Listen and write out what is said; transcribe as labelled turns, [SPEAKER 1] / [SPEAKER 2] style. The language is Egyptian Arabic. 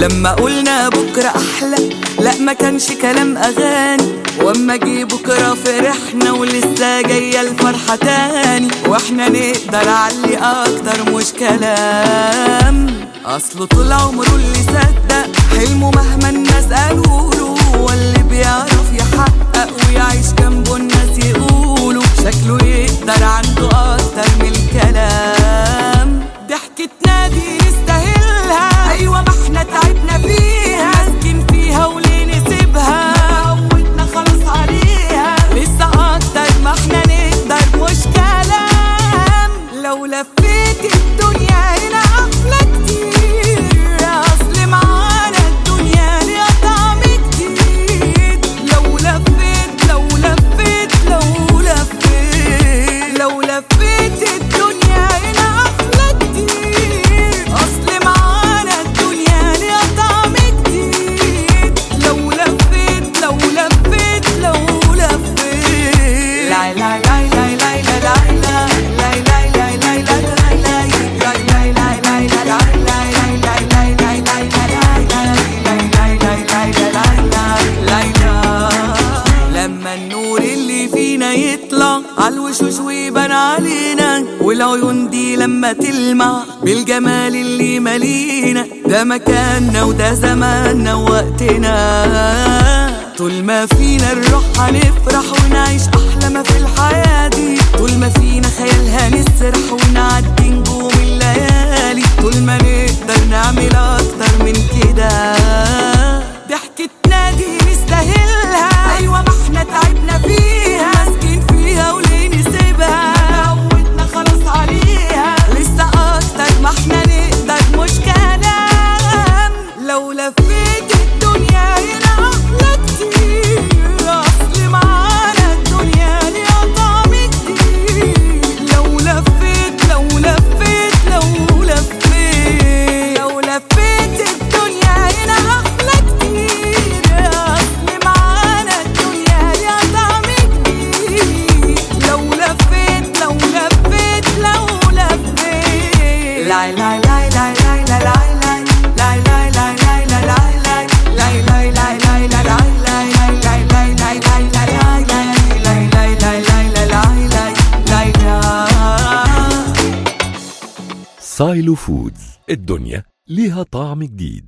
[SPEAKER 1] لما قلنا بكرة أحلى لا ما كانش كلام أغاني واما جه بكرة فرحنا ولسه جاية الفرحة تاني واحنا نقدر علي أكتر مش كلام أصله طول عمره اللي صدق حلمه مهما الناس قالوله هو اللي بيعرف يحقق ويعيش جنبه الناس يقولوا شكله يقدر عنده أكتر من الكلام ضحكتنا دي نستاهلها أيوة ما احنا تعبنا فيها مسكين فيها وليه نسيبها عودنا خلاص عليها لسه أكتر ما احنا نقدر مش كلام لو لفيت الدنيا هنا أحلى كتير أصل معانا الدنيا ليها طعم جديد لو لفيت لو لفيت لو لفيت لو لفيت الدنيا هنا أحلى كتير أصل معانا الدنيا ليها طعم جديد لو لفيت لو لفيت لو لفيت لا لا لا لا لا لا لا لا لما النور اللي فينا يطلع عالوشوش ويبان علينا والعيون دي لما تلمع بالجمال اللي مالينا ده مكاننا وده زماننا ووقتنا طول ما فينا الروح هنفرح ونعيش احلى ما في الحياه دي طول ما فينا خيال هنسرح ونعدي نجوم الليالي طول ما نقدر نعمل اكتر من كده ضحكتنا دي نستاهلها ايوه ما احنا تعبنا فيها ماسكين فيها وليه نسيبها عودنا خلاص عليها لسه اكتر ما احنا نقدر مش كلام لو لفيت الدنيا هنا احلى كتير اصل معانا الدنيا ليها طعم جديد لو لفيت لو لفيت لو لفيت لو لفيت الدنيا هنا احلى كتير اصل معانا الدنيا ليها طعم جديد لو لفيت لو لفيت لو لفيت لا لا لا لا لا لا لا لا لا لا لا لا لا لا لا لا لا لا لا
[SPEAKER 2] سايلو فودز الدنيا ليها طعم جديد